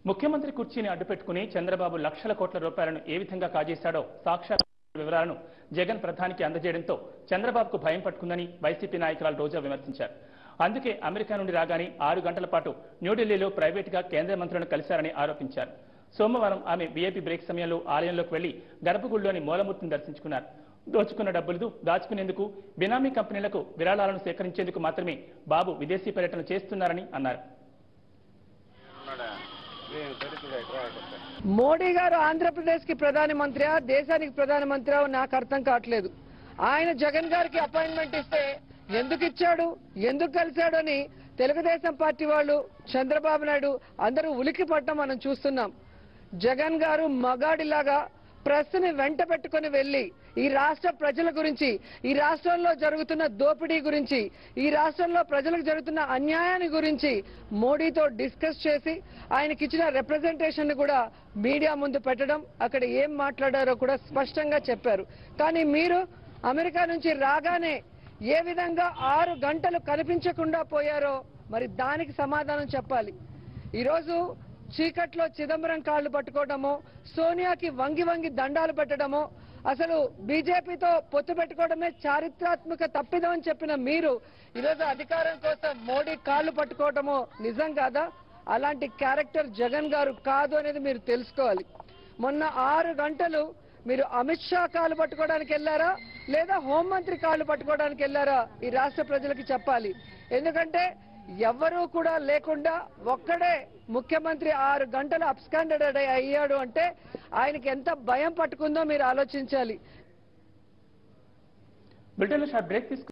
ముఖ్యమంత్రి కుర్చీని అడ్డుపెట్టుకుని చంద్రబాబు లక్షల కోట్ల రూపాయలను ఏ విధంగా కాజేశాడో సాక్షాత్ వివరాలను జగన్ ప్రధానికి అందజేయడంతో చంద్రబాబుకు భయం పట్టుకుందని వైసీపీ నాయకురాలు రోజా విమర్శించారు అందుకే అమెరికా నుండి రాగానే ఆరు గంటల పాటు న్యూఢిల్లీలో ప్రైవేటుగా కేంద్ర మంత్రులను కలిశారని ఆరోపించారు సోమవారం ఆమె వీఐపీ బ్రేక్ సమయంలో ఆలయంలోకి వెళ్లి గర్భగుడిలోని మూలమూర్తిని దర్శించుకున్నారు దోచుకున్న డబ్బులు దాచుకునేందుకు బినామీ కంపెనీలకు విరాళాలను సేకరించేందుకు మాత్రమే బాబు విదేశీ పర్యటన చేస్తున్నారని అన్నారు మోడీ గారు ఆంధ్రప్రదేశ్ కి ప్రధాని మంత్రి దేశానికి ప్రధాని మంత్రి నాకు అర్థం కావట్లేదు ఆయన జగన్ గారికి అపాయింట్మెంట్ ఇస్తే ఎందుకు ఇచ్చాడు ఎందుకు కలిశాడు అని తెలుగుదేశం పార్టీ వాళ్ళు చంద్రబాబు నాయుడు అందరూ ఉలికి పట్టడం మనం చూస్తున్నాం జగన్ గారు మగాడిలాగా ప్రెస్ ని వెంట పెట్టుకుని వెళ్లి ఈ రాష్ట్ర ప్రజల గురించి ఈ రాష్ట్రంలో జరుగుతున్న దోపిడీ గురించి ఈ రాష్ట్రంలో ప్రజలకు జరుగుతున్న అన్యాయాన్ని గురించి మోడీతో డిస్కస్ చేసి ఆయనకి ఇచ్చిన రిప్రజెంటేషన్ ని కూడా మీడియా ముందు పెట్టడం అక్కడ ఏం మాట్లాడారో కూడా స్పష్టంగా చెప్పారు కానీ మీరు అమెరికా నుంచి రాగానే ఏ విధంగా ఆరు గంటలు కనిపించకుండా పోయారో మరి దానికి సమాధానం చెప్పాలి ఈరోజు చీకట్లో చిదంబరం కాళ్ళు పట్టుకోవడమో సోనియాకి వంగి వంగి దండాలు పెట్టడమో అసలు బీజేపీతో పొత్తు పెట్టుకోవడమే చారిత్రాత్మక తప్పిదం అని చెప్పిన మీరు ఈరోజు అధికారం కోసం మోడీ కాళ్ళు పట్టుకోవడమో నిజం కాదా అలాంటి క్యారెక్టర్ జగన్ గారు కాదు అనేది మీరు తెలుసుకోవాలి మొన్న ఆరు గంటలు మీరు అమిత్ షా కాళ్ళు పట్టుకోవడానికి వెళ్ళారా లేదా హోంమంత్రి కాళ్ళు పట్టుకోవడానికి వెళ్ళారా ఈ రాష్ట్ర ప్రజలకి చెప్పాలి ఎందుకంటే ఎవ్వరూ కూడా లేకుండా ఒక్కడే ముఖ్యమంత్రి ఆరు గంటలు అబ్స్కాండెడ్ అయ్యాడు అంటే ఆయనకి ఎంత భయం పట్టుకుందో మీరు ఆలోచించాలి బ్రిటన్లో షార్ట్ బ్రేక్ తీసుకు